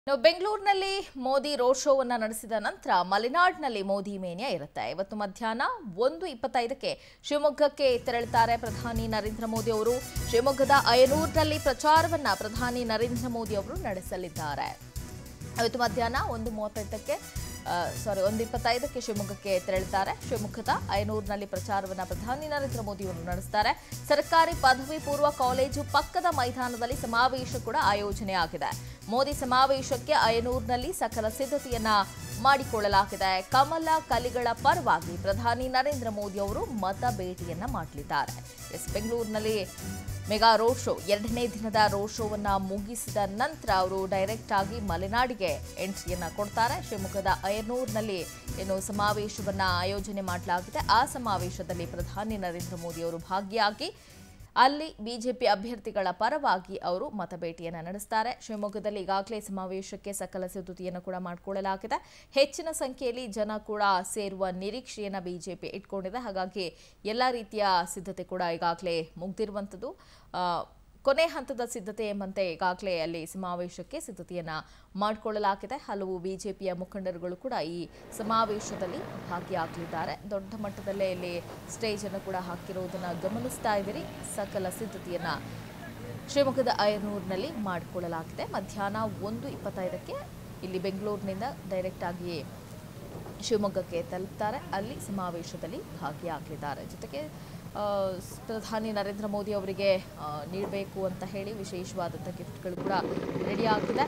ಇನ್ನು ಬೆಂಗಳೂರಿನಲ್ಲಿ ಮೋದಿ ರೋಡ್ ಶೋವನ್ನ ನಡೆಸಿದ ನಂತರ ಮಲೆನಾಡಿನಲ್ಲಿ ಮೋದಿ ಮೇನಿಯಾ ಇರುತ್ತೆ ಇವತ್ತು ಮಧ್ಯಾಹ್ನ ಒಂದು ಇಪ್ಪತ್ತೈದಕ್ಕೆ ಶಿವಮೊಗ್ಗಕ್ಕೆ ತೆರಳುತ್ತಾರೆ ಪ್ರಧಾನಿ ನರೇಂದ್ರ ಮೋದಿ ಅವರು ಶಿವಮೊಗ್ಗದ ಅಯನೂರಿನಲ್ಲಿ ಪ್ರಚಾರವನ್ನ ಪ್ರಧಾನಿ ನರೇಂದ್ರ ಮೋದಿ ಅವರು ನಡೆಸಲಿದ್ದಾರೆ ಇವತ್ತು ಮಧ್ಯಾಹ್ನ ಒಂದು ಮೂವತ್ತೈದಕ್ಕೆ ಸಾರಿ ಒಂದು ಇಪ್ಪತ್ತೈದಕ್ಕೆ ಶಿವಮೊಗ್ಗಕ್ಕೆ ತೆರಳುತ್ತಾರೆ ಶಿವಮೊಗ್ಗದ ಐನೂರಿನಲ್ಲಿ ಪ್ರಚಾರವನ್ನ ಪ್ರಧಾನಿ ನರೇಂದ್ರ ಮೋದಿ ಅವರು ನಡೆಸ್ತಾರೆ ಸರ್ಕಾರಿ ಪದವಿ ಪೂರ್ವ ಕಾಲೇಜು ಪಕ್ಕದ ಮೈದಾನದಲ್ಲಿ ಸಮಾವೇಶ ಕೂಡ ಆಯೋಜನೆ ಆಗಿದೆ ಮೋದಿ ಸಮಾವೇಶಕ್ಕೆ ಅಯನೂರಿನಲ್ಲಿ ಸಕಲ ಸಿದ್ಧತೆಯನ್ನ ಮಾಡಿಕೊಳ್ಳಲಾಗಿದೆ ಕಮಲ ಕಲಿಗಳ ಪರವಾಗಿ ಪ್ರಧಾನಿ ನರೇಂದ್ರ ಮೋದಿ ಅವರು ಮತ ಭೇಟಿಯನ್ನ ಮಾಡಲಿದ್ದಾರೆ ಎಸ್ ಬೆಂಗಳೂರಿನಲ್ಲಿ ಮೆಗಾ ರೋಡ್ ಶೋ ಎರಡನೇ ದಿನದ ರೋಡ್ ಶೋವನ್ನ ಮುಗಿಸಿದ ನಂತರ ಅವರು ಡೈರೆಕ್ಟ್ ಆಗಿ ಮಲೆನಾಡಿಗೆ ಎಂಟ್ರಿಯನ್ನ ಕೊಡ್ತಾರೆ ಶಿವಮೊಗ್ಗದ ಅಯನೂರಿನಲ್ಲಿ ಏನು ಸಮಾವೇಶವನ್ನ ಆಯೋಜನೆ ಮಾಡಲಾಗಿದೆ ಆ ಸಮಾವೇಶದಲ್ಲಿ ಪ್ರಧಾನಿ ನರೇಂದ್ರ ಮೋದಿ ಅವರು ಭಾಗಿಯಾಗಿ ಅಲ್ಲಿ ಬಿಜೆಪಿ ಅಭ್ಯರ್ಥಿಗಳ ಪರವಾಗಿ ಅವರು ಮತಭೇಟಿಯನ್ನು ನಡೆಸ್ತಾರೆ ಶಿವಮೊಗ್ಗದಲ್ಲಿ ಈಗಾಗಲೇ ಸಮಾವೇಶಕ್ಕೆ ಸಕಲ ಸಿದ್ಧತೆಯನ್ನು ಕೂಡ ಮಾಡಿಕೊಳ್ಳಲಾಗಿದೆ ಹೆಚ್ಚಿನ ಸಂಖ್ಯೆಯಲ್ಲಿ ಜನ ಕೂಡ ಸೇರುವ ನಿರೀಕ್ಷೆಯನ್ನು ಬಿಜೆಪಿ ಇಟ್ಕೊಂಡಿದೆ ಹಾಗಾಗಿ ಎಲ್ಲ ರೀತಿಯ ಸಿದ್ಧತೆ ಕೂಡ ಈಗಾಗಲೇ ಮುಗ್ದಿರುವಂಥದ್ದು ಆ, ಕೊನೆ ಹಂತದ ಸಿದ್ಧತೆ ಎಂಬಂತೆ ಈಗಾಗಲೇ ಅಲ್ಲಿ ಸಮಾವೇಶಕ್ಕೆ ಸಿದ್ಧತೆಯನ್ನ ಮಾಡಿಕೊಳ್ಳಲಾಗಿದೆ ಹಲವು ಬಿಜೆಪಿಯ ಮುಖಂಡರುಗಳು ಕೂಡ ಈ ಸಮಾವೇಶದಲ್ಲಿ ಭಾಗಿಯಾಗಲಿದ್ದಾರೆ ದೊಡ್ಡ ಮಟ್ಟದಲ್ಲೇ ಇಲ್ಲಿ ಸ್ಟೇಜ್ ಅನ್ನು ಕೂಡ ಹಾಕಿರುವುದನ್ನ ಗಮನಿಸ್ತಾ ಇದ್ದೀರಿ ಸಕಲ ಸಿದ್ಧತೆಯನ್ನ ಶಿವಮೊಗ್ಗದ ಅಯನೂರಿನಲ್ಲಿ ಮಾಡಿಕೊಳ್ಳಲಾಗಿದೆ ಮಧ್ಯಾಹ್ನ ಒಂದು ಇಪ್ಪತ್ತೈದಕ್ಕೆ ಇಲ್ಲಿ ಬೆಂಗಳೂರಿನಿಂದ ಡೈರೆಕ್ಟ್ ಆಗಿ ಶಿವಮೊಗ್ಗಕ್ಕೆ ತಲುಪ್ತಾರೆ ಅಲ್ಲಿ ಸಮಾವೇಶದಲ್ಲಿ ಭಾಗಿಯಾಗಲಿದ್ದಾರೆ ಜೊತೆಗೆ ಆ, ಸ್- ಪ್ರಧಾನಿ ನರೇಂದ್ರ ಮೋದಿ ಅವರಿಗೆ ನೀಡಬೇಕು ಅಂತ ಹೇಳಿ ವಿಶೇಷವಾದಂಥ ಗಿಫ್ಟ್ಗಳು ಕೂಡ ರೆಡಿ ಆಗಿದೆ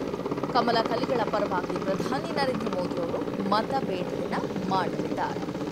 ಕಮಲ ಕಲಿಗಳ ಪರವಾಗಿ ಪ್ರಧಾನಿ ನರೇಂದ್ರ ಮೋದಿ ಅವರು ಮತ ಭೇಟಿಯನ್ನು ಮಾಡಲಿದ್ದಾರೆ